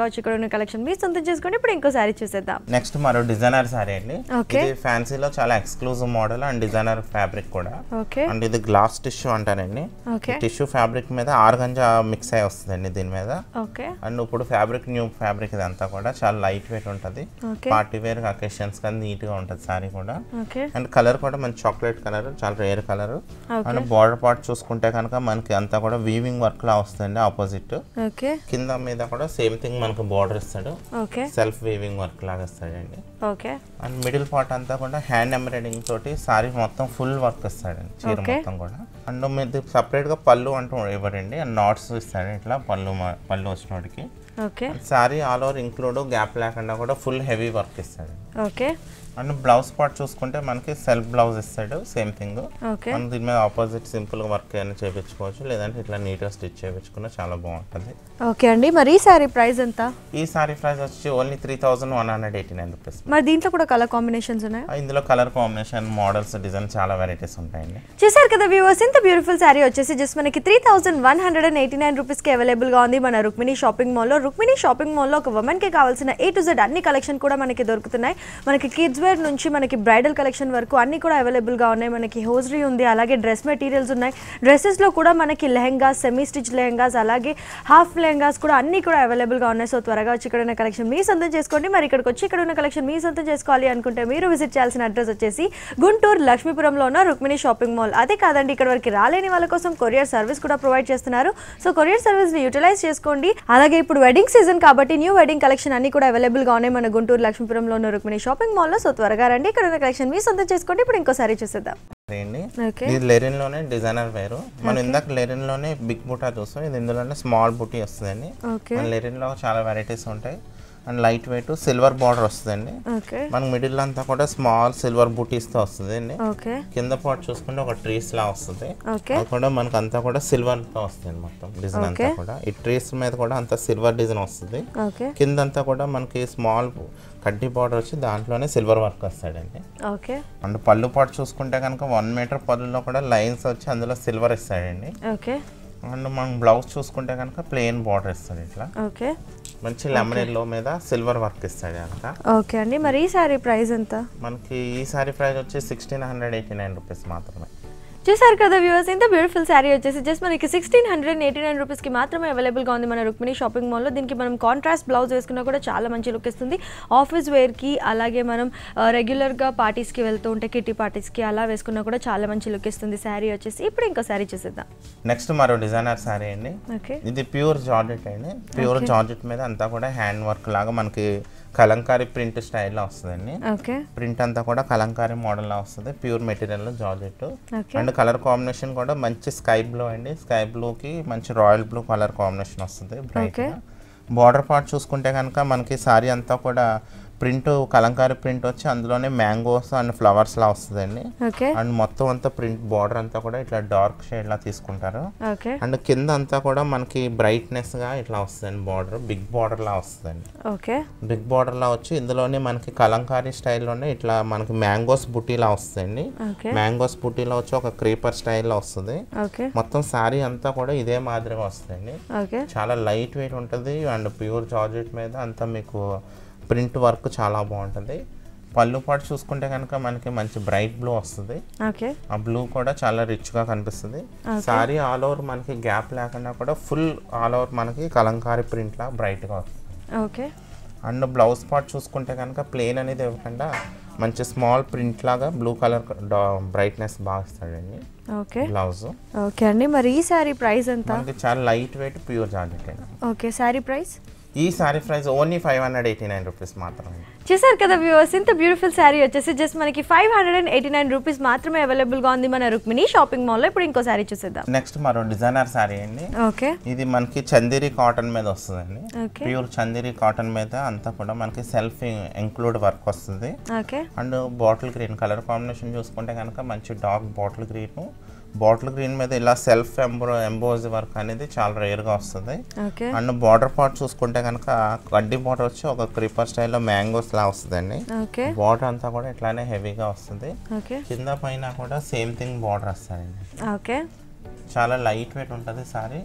వచ్చి ఇక్కడ ఉన్న కలెక్షన్ మీరు సొంతం చేసుకోండి ఇప్పుడు ఇంకో శారీ చూసేద్దాం నెక్స్ట్ మరో డిజైనర్ సారీ అండి Okay. ఇది ఫ్యాన్సీలో చాలా exclusive model and designer fabric కూడా ఓకే అండ్ ఇది గ్లాస్ టిష్యూ అంటారండి ఓకే టిష్యూ ఫ్యాబ్రిక్ మీద ఆర్గంజా మిక్స్ అయి వస్తుందండి దీని మీద ఓకే అండ్ ఇప్పుడు ఫ్యాబ్రిక్ న్యూ ఫ్యాబ్రిక్ ఇదంతా కూడా చాలా లైట్ వెయిట్ ఉంటుంది ఓకే పార్టీ వేర్ అకేషన్స్ కానీ నీట్గా ఉంటుంది సారీ కూడా ఓకే అండ్ కలర్ కూడా మంచి చాక్లెట్ కలర్ చాలా rare colour okay and border part చూసుకుంటే కనుక మనకి అంతా కూడా వీవింగ్ వర్క్ లా వస్తుంది ఆపోజిట్ ఓకే కింద మీద కూడా సేమ్ థింగ్ మనకు బార్డర్ ఇస్తాడు ఓకే సెల్ఫ్ వీవింగ్ వర్క్ లాగా ఇస్తాడండి ఓకే అండ్ మిడిల్ పార్ట్ అంతా కూడా హ్యాండ్ ఎంబ్రాయిడింగ్ తోటి సారీ మొత్తం ఫుల్ వర్క్ ఇస్తాడండి చీర Okay. మొత్తం కూడా అండ్ మీరు సపరేట్ గా పళ్ళు అంటూ ఇవ్వరండి అండ్ నాట్స్ ఇస్తాడు ఇట్లా పళ్ళు మా- పళ్ళు వచ్చినోడికి okay sari all over include gap లేకుండా కూడా ఫుల్ హెవీ వర్క్ ఇస్తాడు ఓకే అండ్ బ్లౌజ్ పార్ట్ చూసుకుంటే మనకి సెల్ఫ్ బ్లౌజ్ ఇస్తాడు సేమ్ థింగ్ ఓకే మనం దీని మీద ఆపోజిట్ సింపుల్ గా వర్క్ అయినా చేయించుకోవచ్చు లేదంటే ఇట్లా నీట్ గా స్టిచ్ చేయించుకున్నా చాలా బాగుంటుంది ఓకే అండి మరి ఈ శారీ ప్రైస్ ఎంత ఈ సారీ ప్రైస్ వచ్చి only three thousand one hundred eighty nine rupees మరి దీంట్లో కూడా కలర్ కాంబినేషన్స్ ఉన్నాయా ఇందులో కలర్ కాంబినేషన్ మోడల్స్ డిజైన్ చాలా వెరైటీస్ ఉంటాయండి చూసారు కదా వ్యూవర్స్ ఇంత బ్యూటిఫుల్ శారీ వచ్చేసి జస్ట్ మనకి three thousand one hundred and eighty nine రూపీస్కి అవైలబుల్గా ఉంది మన రుక్మిణి షాపింగ్ మాల్లో రుక్మిణి షాపింగ్ మాల్లో ఒక ఉమెన్కి కావాల్సిన ఏ టు జెడ్ అన్ని కలెక్షన్ కూడా మనకి దొరుకుతున్నాయి మనకి కిడ్స్ వేర్ నుంచి మనకి బ్రైడల్ కలెక్షన్ వరకు అన్ని కూడా అవైలబుల్గా ఉన్నాయి మనకి హోజరీ ఉంది అలాగే డ్రెస్ మెటీరియల్స్ ఉన్నాయి డ్రెస్సెస్లో కూడా మనకి లెహెంగాస్ సెమీ స్టిచ్ లెహెంగాస్ అలాగే హాఫ్ లెహెంగాస్ కూడా అన్ని కూడా అవైలబుల్గా ఉన్నాయి సో త్వరగా వచ్చి ఇక్కడ ఉన్న కలెక్షన్ మీ సొంతం చేసుకోండి మరి ఇక్కడికి వచ్చి ఇక్కడ ఉన్న కలెక్షన్ మీ సొంతం చేసుకోవాలి అనుకుంటే మీరు విజిట్ చేయాల్సిన అడ్రస్ వచ్చేసి గుంటూరు లక్ష్మీపురంలో ఉన్న రుక్మిణి షాపింగ్ మాల్ అదే కాదండి ఇక్కడ వరకు రాలేని వాళ్ళ కోసం కొరియర్ సర్వీస్ కూడా ప్రొవైడ్ చేస్తున్నారు సో కొరియర్ సర్వీస్ ని యూటిలైజ్ చేసుకోండి అలాగే ఇప్పుడు వెడ్డింగ్ సీజన్ కాబట్టి న్యూ వెడ్డింగ్ కలెక్షన్ అన్ని కూడా అవైలబుల్ గా ఉన్నాయి మన గుంటూరు లక్ష్మీపురంలో ఉన్న రుక్మిణి షాపింగ్ మాల్ లో సో త్వరగా రండి ఇక్కడ ఉన్న కలెక్షన్ మీ సొంతం చేసుకోండి ఇప్పుడు ఇంకోసారి చూసేద్దాం అండి ఓకే ఇది లెరిన్ లోనే డిజైనర్ వేరు మనం ఇందాక లెరిన్ లోనే బిగ్ బుటా చూస్తాం ఇది ఇందులోనే స్మాల్ బుటీ వస్తుందండి ఓకే మన లెరిన్ లో చాలా వెరైటీస్ ఉంటాయి and light weight silver border వస్తుందండి ఓకే మనకి మిడిల్ అంతా కూడా స్మాల్ సిల్వర్ బుటీస్తో వస్తుంది అండి ఓకే కింద పార్ట్ చూసుకుంటే ఒక ట్రీస్ లా వస్తుంది ఓకే అది కూడా మనకు అంతా కూడా సిల్వర్ తో వస్తుంది మొత్తం డిజైన్ అంతా Okay. కూడా ఈ ట్రీస్ మీద కూడా అంతా సిల్వర్ డిజైన్ వస్తుంది ఓకే కింద అంతా కూడా మనకి స్మాల్ కడ్డీ బార్డర్ వచ్చి దాంట్లోనే సిల్వర్ వర్క్ వస్తాడండి ఓకే అండ్ పళ్ళు పాటు చూసుకుంటే కనుక వన్ మీటర్ పళ్ళులో కూడా లైన్స్ వచ్చి అందులో సిల్వర్ ఇస్తాడండి ఓకే అండ్ మనం బ్లౌజ్ చూసుకుంటే కనుక ప్లెయిన్ బార్డర్ ఇస్తాడు ఇట్లా ఓకే మంచి లెమన్ ఎల్లో మీద సిల్వర్ వర్క్ ఇస్తాడు కనుక ఓకే అండి మరి ఈ శారీ ప్రైస్ ఎంత మనకి ఈ సారీ ప్రైస్ వచ్చి sixteen hundred eighty nine rupees మాత్రమే చూసారు కదా వ్యూవర్స్ ఇంత బ్యూటిఫుల్ శారీ వచ్చేసి జస్ట్ మనకి సిక్స్టీన్ హండ్రెడ్ ఎయిటీ నైన్ రూపీస్కి మాత్రమే అవైలబుల్గా ఉంది మన రుక్మిణి షాపింగ్ మాల్లో దీనికి మనం కాంట్రాస్ట్ బ్లౌజ్ వేసుకున్నా కూడా చాలా మంచి లుక్ ఇస్తుంది ఆఫీస్ వేర్కి అలాగే మనం ఆ, రెగ్యులర్గా పార్టీస్కి వెళ్తూ ఉంటే కిట్టి పార్టీస్కి అలా వేసుకున్నా కూడా చాలా మంచి లుక్ ఇస్తుంది శారీ వచ్చేసి ఇప్పుడు ఇంకో శారీ చూసేద్దాం నెక్స్ట్ మరో డిజైనర్ సారీ అండి ఓకే ఇది ప్యూర్ జార్జెట్ అండి ప్యూర్ జార్జెట్ మీద అంతా కూడా హ్యాండ్ వర్క్ లాగా మనకి కలంకారీ ప్రింట్ స్టైల్లో వస్తుందండి ఓకే ప్రింట్ అంతా కూడా కలంకారీ మోడల్లో వస్తుంది pure material georgette okay and colour combination కూడా మంచి స్కై బ్లూ అండి స్కై బ్లూకి మంచి రాయల్ బ్లూ కలర్ కాంబినేషన్ వస్తుంది బ్రైట్ Okay. బార్డర్ పార్ట్ చూసుకుంటే కనుక మనకి సారీ అంతా కూడా ప్రింట్ కలంకారీ ప్రింట్ వచ్చి అందులోనే మ్యాంగోస్ అండ్ ఫ్లవర్స్ లా వస్తుందండి ఓకే అండ్ మొత్తం అంతా ప్రింట్ బార్డర్ అంతా కూడా ఇట్లా డార్క్ షేడ్ లా తీసుకుంటారు ఓకే అండ్ కింద అంతా కూడా మనకి బ్రైట్నెస్ గా ఇట్లా వస్తుందండి బార్డర్ బిగ్ బార్డర్ లా వస్తుందండి ఓకే బిగ్ బార్డర్ లా వచ్చి ఇందులోనే మనకి కలంకారీ స్టైల్లోనే ఇట్లా మనకి మ్యాంగోస్ బుటీలా వస్తుందండి ఓకే మ్యాంగోస్ బుటీలో వచ్చి ఒక క్రీపర్ స్టైల్లో వస్తుంది ఓకే మొత్తం శారీ అంతా కూడా ఇదే మాదిరిగా వస్తుందండి ఓకే చాలా లైట్ వెయిట్ ఉంటుంది అండ్ ప్యూర్ జార్జెట్ మీద అంతా మీకు ప్రింట్ వర్క్ చాలా బాగుంటుంది పళ్ళు పాటు చూసుకుంటే కనుక మనకి మంచి బ్రైట్ బ్లూ వస్తుంది ఓకే ఆ బ్లూ కూడా చాలా రిచ్గా కనిపిస్తుంది సారీ ఆల్ ఓవర్ మనకి గ్యాప్ లేకుండా కూడా ఫుల్ ఆల్ ఓవర్ మనకి కలంకారీ ప్రింట్లా బ్రైట్గా వస్తుంది ఓకే అండ్ బ్లౌజ్ పార్ట్ చూసుకుంటే కనుక ప్లెయిన్ అనేది ఇవ్వకుండా మంచి స్మాల్ ప్రింట్ లాగా బ్లూ కలర్ బ్రైట్నెస్ బాగా ఇస్తాడండి ఓకే బ్లౌజ్ ఓకే అండి మరి ఈ శారీ ప్రైస్ ఎంత మనకి చాలా లైట్ వెయిట్ ప్యూర్ జార్జెట్ అండి ఓకే శారీ ప్రైస్ ఈ sari price only five hundred eighty nine rupees మాత్రమే చూసారు కదా వ్యూవర్స్ ఇంత బ్యూటిఫుల్ శారీ వచ్చేసి జస్ట్ మనకి five hundred and eighty nine rupees మాత్రమే అవైలబుల్గా ఉంది మన రుక్మిణి షాపింగ్ మాల్లో ఇప్పుడు ఇంకో శారీ చూసేద్దాం నెక్స్ట్ మరో డిజైనర్ సారీ అండి ఓకే ఇది మనకి చందేరి కాటన్ మీద వస్తుందండి ఓకే ప్యూర్ చందేరి కాటన్ మీద అంతా కూడా మనకి సెల్ఫ్ ఇంక్లూడ్ వర్క్ వస్తుంది okay and bottle green colour combination చూసుకుంటే కనుక మంచి dark bottle green bottle green మీద ఇలా సెల్ఫ్ ఎంబ్రో ఎంబోజ్ వర్క్ అనేది చాలా రేర్గా వస్తుంది ఓకే అండ్ బార్డర్ పార్ట్ చూసుకుంటే కనుక కడ్డీ బార్డర్ వచ్చి ఒక క్రీపర్ స్టైల్లో మ్యాంగోస్ లా వస్తుందండి ఓకే బార్డర్ అంతా కూడా ఇట్లానే హెవీగా వస్తుంది ఓకే కింద పైన కూడా సేమ్ థింగ్ బార్డర్ వస్తుందండి ఓకే చాలా లైట్ వెయిట్ ఉంటుంది సారీ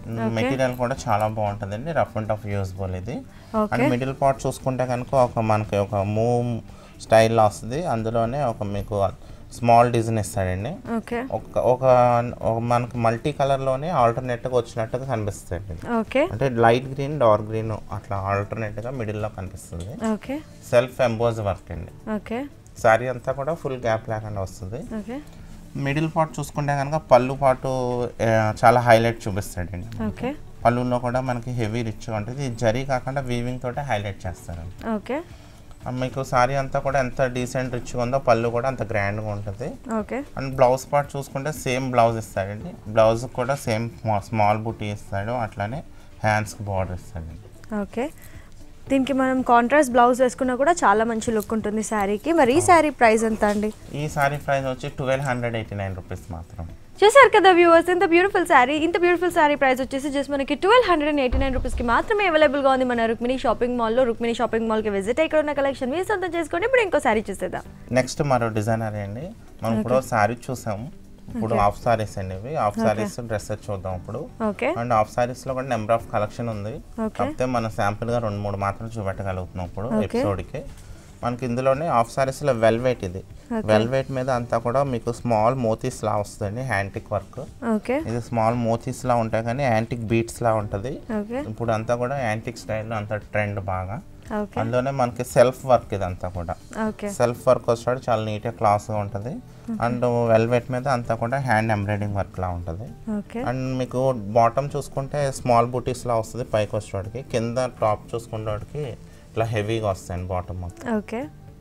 మెటీరియల్ కూడా చాలా బాగుంటుందండి రఫ్ అండ్ టఫ్ యూస్బుల్ ఇది ఓకే అండ్ మిడిల్ పార్ట్ చూసుకుంటే కనుక ఒక మనకి ఒక మూవ్ స్టైల్లో వస్తుంది అందులోనే ఒక మీకు స్మాల్ డిజైన్ ఇస్తాడండి ఓకే ఒక ఒక ఒక మనకి మల్టీ కలర్లోనే ఆల్టర్నేట్గా వచ్చినట్టుగా కనిపిస్తుంది ఓకే అంటే లైట్ గ్రీన్ డార్క్ గ్రీన్ అట్లా ఆల్టర్నేట్గా మిడిల్లో కనిపిస్తుంది ఓకే సెల్ఫ్ ఎంబోజ్ వర్క్ అండి ఓకే శారీ అంతా కూడా ఫుల్ గ్యాప్ లేకుండా వస్తుంది ఓకే మిడిల్ పార్ట్ చూసుకుంటే కనుక పళ్ళు పాటు ఆ, చాలా హైలైట్ చూపిస్తాడండి ఓకే పళ్ళులో కూడా మనకి హెవీ రిచ్గా ఉంటుంది ఇది జరీ కాకుండా వీవింగ్ తోటే హైలైట్ చేస్తారు ఓకే ఆ, మీకు సారీ అంతా కూడా ఎంత డీసెంట్ రిచ్గా ఉందో పళ్ళు కూడా అంత గ్రాండ్గా ఉంటుంది ఓకే అండ్ బ్లౌజ్ పార్ట్ చూసుకుంటే సేమ్ బ్లౌజ్ ఇస్తాడండి బ్లౌజ్ కూడా సేమ్ స్మాల్ బుటీ ఇస్తాడు అట్లానే హ్యాండ్స్కి బార్డర్ ఇస్తాడండి ఓకే దీనికి మనం కాంట్రాస్ట్ బ్లౌజ్ వేసుకున్నా కూడా చాలా మంచి లుక్ ఉంటుంది శారీకి మరి ఈ శారీ ప్రైస్ ఎంత అండి ఈ సారీ ప్రైస్ వచ్చి twelve hundred eighty nine rupees మాత్రం చూసారు కదా వ్యూవర్స్ ఇంత బ్యూటిఫుల్ శారీ ఇంత బ్యూటిఫుల్ శారీ ప్రైస్ వచ్చేసి జస్ట్ మనకి twelve hundred and eighty nine రూపీస్కి మాత్రమే అవైలబుల్గా ఉంది మన రుక్మిణి షాపింగ్ మాల్లో రుక్మిణి షాపింగ్ మాల్కి విజిట్ ఇక్కడ ఉన్న కలెక్షన్ మీరు సొంతం చేసుకోండి ఇప్పుడు ఇంకో శారీ చూసేద్దాం నెక్స్ట్ మరో డిజైనర్ అండి మనం ఇప్పుడు సారీ చూసాము ఇప్పుడు హాఫ్ సారీస్ అండి ఇవి హాఫ్ సారీస్ డ్రెస్సెస్ చూద్దాం ఇప్పుడు ఓకే అండ్ హాఫ్ సారీస్ లో కూడా నెంబర్ ఆఫ్ కలెక్షన్ ఉంది Okay. కాకపోతే మనం శాంపుల్ గా రెండు మూడు మాత్రం చూపెట్టగలుగుతున్నాం ఇప్పుడు Okay. ఎపిసోడ్ కి మనకి ఇందులోనే హాఫ్ సారీస్ లో వెల్వెట్ ఇది వెల్వెట్ మీద అంతా కూడా మీకు స్మాల్ మోతీస్ లా వస్తుంది యాంటిక్ వర్క్ ఓకే ఇది స్మాల్ మోతీస్ లా ఉంటాయి కానీ యాంటిక్ బీట్స్ లా ఉంటది ఓకే ఇప్పుడు అంతా కూడా యాంటిక్ స్టైల్లో అంత ట్రెండ్ బాగా ఓకే అందులోనే మనకి సెల్ఫ్ వర్క్ ఇదంతా కూడా ఓకే సెల్ఫ్ వర్క్ వస్తాడు చాలా నీట్గా క్లాస్గా ఉంటుంది అండ్ వెల్వెట్ మీద అంతా కూడా హ్యాండ్ ఎంబ్రాయిడింగ్ వర్క్ లా ఉంటుంది ఓకే అండ్ మీకు బాటమ్ చూసుకుంటే స్మాల్ బూటీస్ లా వస్తుంది పైకి వచ్చేవాడికి కింద టాప్ చూసుకునేవాడికి ఇట్లా హెవీగా వస్తాయండి బాటమ్ మొత్తం ఓకే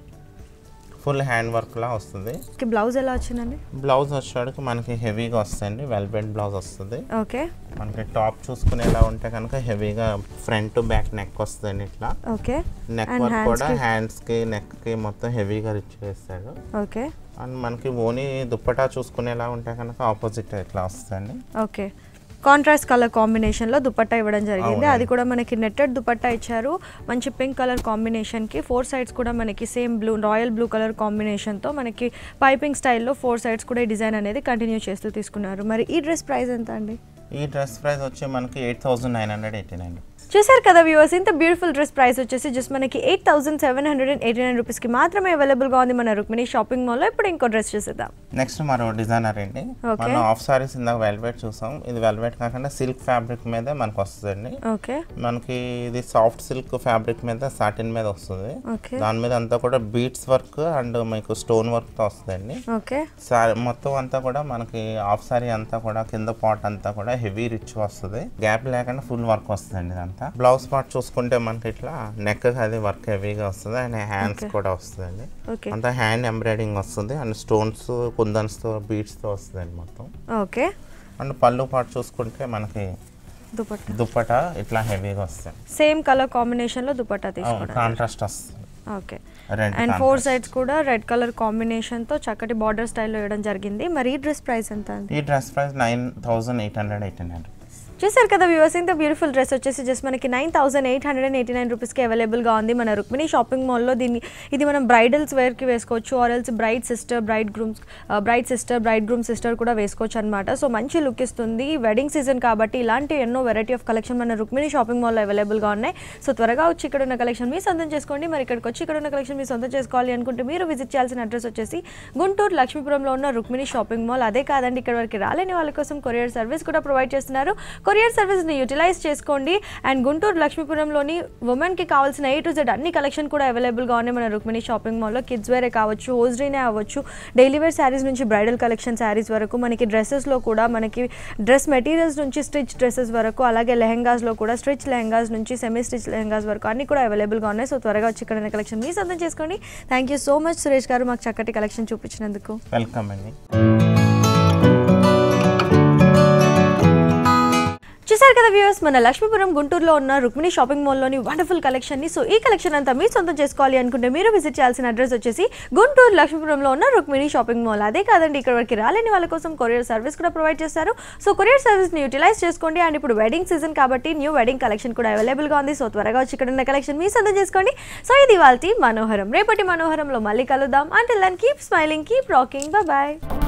ఫుల్ హ్యాండ్ వర్క్ లా వస్తుంది బ్లౌజ్ ఎలా వచ్చిందండి బ్లౌజ్ వచ్చేవాడికి మనకి హెవీగా వస్తాయండి వెల్వెట్ బ్లౌజ్ వస్తుంది ఓకే మనకి టాప్ చూసుకునేలా ఉంటే కనుక హెవీగా ఫ్రంట్ టు బ్యాక్ నెక్ వస్తుందండి ఇట్లా okay neck And work hands కూడా కి? హ్యాండ్స్ కి నెక్ కి మొత్తం హెవీగా రిచ్ చేస్తాడు ఓకే అండ్ మనకి ఓనీ దుప్పటా చూసుకునేలా ఉంటే కనుక ఆపోజిట్ ఇట్లా వస్తుందండి ఓకే కాంట్రాస్ట్ కలర్ కాంబినేషన్లో దుపట్టా ఇవ్వడం జరిగింది అవునండి. అది కూడా మనకి నెట్టెడ్ దుపట్టా ఇచ్చారు మంచి పింక్ కలర్ కాంబినేషన్కి ఫోర్ సైడ్స్ కూడా మనకి same blue royal blue colour కాంబినేషన్తో మనకి పైపింగ్ స్టైల్లో ఫోర్ సైడ్స్ కూడా ఈ డిజైన్ అనేది కంటిన్యూ చేస్తూ తీసుకున్నారు మరి ఈ డ్రెస్ ప్రైస్ ఎంత అండి ఈ డ్రెస్ ప్రైస్ వచ్చి మనకి eight thousand nine hundred eighty nine చూసారు కదా వ్యూవర్స్ ఇంత బ్యూటిఫుల్ డ్రెస్ ప్రైస్ వచ్చేసి జస్ట్ మనకి eight thousand seven hundred and eighty nine రూపీస్కి మాత్రమే అవైలబుల్గా ఉంది మన రుక్మిణి షాపింగ్ మాల్లో ఇప్పుడు ఇంకో డ్రెస్ చూసేద్దాం నెక్స్ట్ మరో డిజైనర్ అండి Okay. మనం ఆఫ్ సారీస్ ఇందాక వెల్వెట్ చూసాం ఇది వెల్వెట్ కాకుండా సిల్క్ ఫ్యాబ్రిక్ మీదే మనకు వస్తుందండి ఓకే మనకి ఇది సాఫ్ట్ సిల్క్ ఫ్యాబ్రిక్ మీద సాటిన్ మీద వస్తుంది ఓకే దాని మీద అంతా కూడా బీట్స్ వర్క్ అండ్ మీకు స్టోన్ వర్క్తో వస్తుందండి ఓకే సారీ మొత్తం అంతా కూడా మనకి హాఫ్ సారీ అంతా కూడా కింద పార్ట్ అంతా కూడా హెవీ రిచ్ వస్తుంది గ్యాప్ లేకుండా ఫుల్ వర్క్ వస్తుందండి ఇదంతా బ్లౌజ్ పార్ట్ చూసుకుంటే మనకి ఇట్లా నెక్ అది వర్క్ హెవీగా వస్తుంది అండ్ హ్యాండ్స్ కూడా వస్తుందండి ఓకే అంతా హ్యాండ్ ఎంబ్రాయిడింగ్ వస్తుంది అండ్ స్టోన్స్ కుందన్స్తో బీడ్స్తో వస్తుందండి మొత్తం ఓకే అండ్ పళ్ళు పార్ట్ చూసుకుంటే మనకి దుపట్టా దుప్పట ఇట్లా హెవీగా వస్తుంది సేమ్ కలర్ కాంబినేషన్లో దుపట్టా తీసుకోవడం కాంట్రాస్ట్ వస్తుంది ఓకే రెండు అండ్ ఫోర్ సైడ్స్ కూడా రెడ్ కలర్ కాంబినేషన్తో చక్కటి బార్డర్ స్టైల్లో వేయడం జరిగింది మరి ఈ డ్రెస్ ప్రైస్ ఎంత అండి ఈ dress price nine thousand eight hundred eighty nine చూసారు కదా వ్యూవర్స్ ఇంత బ్యూటిఫుల్ డ్రెస్ వచ్చేసి జస్ట్ మనకి nine thousand eight hundred and eighty nine రూపీస్కి అవైలబుల్గా ఉంది మన రుక్మిణి షాపింగ్ మాల్లో దీన్ని ఇది మనం బ్రైడల్స్ వేర్కి వేసుకోవచ్చు or else bride sister bride grooms bride sister bride groom sister కూడా వేసుకోవచ్చు అనమాట సో మంచి లుక్ ఇస్తుంది వెడ్డింగ్ సీజన్ కాబట్టి ఇలాంటి ఎన్నో వెరైటీ ఆఫ్ కలెక్షన్ మన రుక్మిణి షాపింగ్ మాల్లో అవైలబుల్గా ఉన్నాయి సో త్వరగా వచ్చి ఇక్కడ ఉన్న కలెక్షన్ మీ సొంతం చేసుకోండి మరి ఇక్కడికి వచ్చి ఇక్కడ ఉన్న కలెక్షన్ మీ సొంతం చేసుకోవాలి అనుకుంటే మీరు విజిట్ చేయాల్సిన అడ్రస్ వచ్చేసి గుంటూరు లక్ష్మీపురంలో ఉన్న రుక్మిణి షాపింగ్ మాల్ అదే కాదండి ఇక్కడ వరకు రాలేని వాళ్ళ కోసం కొరియర్ సర్వీస్ కూడా ప్రొవైడ్ చేస్తున్నారు కొరియర్ సర్వీస్ని యూటిలైజ్ చేసుకోండి అండ్ గుంటూరు లక్ష్మీపురంలోని ఉమెన్కి కావాల్సిన ఏ టు జెడ్ అన్ని కలెక్షన్ కూడా అవైలబుల్గా ఉన్నాయి మన రుక్మిణి షాపింగ్ మాల్లో కిడ్స్ వేరే కావచ్చు హోజ్రీనే అవ్వచ్చు డైలీ వేర్ శారీస్ నుంచి బ్రైడల్ కలెక్షన్ శారీస్ వరకు మనకి డ్రెస్సెస్లో కూడా మనకి డ్రెస్ మెటీరియల్స్ నుంచి స్టిచ్ డ్రెస్సెస్ వరకు అలాగే లెహెంగాస్లో కూడా స్టిచ్ లెహెంగాస్ నుంచి సెమీ స్టిచ్ లెహెంగాస్ వరకు అన్ని కూడా అవైలబుల్గా ఉన్నాయి సో త్వరగా వచ్చి ఇక్కడ కలెక్షన్ మీ సొంతం చేసుకోండి thank you so much Suresh garu మాకు చక్కటి కలెక్షన్ చూపించినందుకు వెల్కమ్ అండి చూసారు కదా వ్యూవర్స్ మన లక్ష్మీపురం గుంటూరులో ఉన్న రుక్మిణి షాపింగ్ మాల్లోని వండర్ఫుల్ కలెక్షన్ని సో ఈ కలెక్షన్ అంతా మీరు సొంతం చేసుకోవాలి అనుకుంటే మీరు విజిట్ చేయాల్సిన అడ్రస్ వచ్చేసి గుంటూరు లక్ష్మీపురంలో ఉన్న రుక్మిణి షాపింగ్ మాల్ అదే కాదండి ఇక్కడ వరకు రాలేని వాళ్ళ కోసం కొరియర్ సర్వీస్ కూడా ప్రొవైడ్ చేస్తారు సో కొరియర్ సర్వీస్ని యూటిలైజ్ చేసుకోండి అండ్ ఇప్పుడు వెడ్డింగ్ సీజన్ కాబట్టి న్యూ వెడ్డింగ్ కలెక్షన్ కూడా అవైలబుల్గా ఉంది సో త్వరగా వచ్చి ఇక్కడ ఉన్న కలెక్షన్ మీ సొంతం చేసుకోండి సో ఇది వాళ్ళ మనోహరం రేపటి మనోహరంలో మళ్ళీ కలుద్దాం అంటే లన్ keep smiling keep rocking bye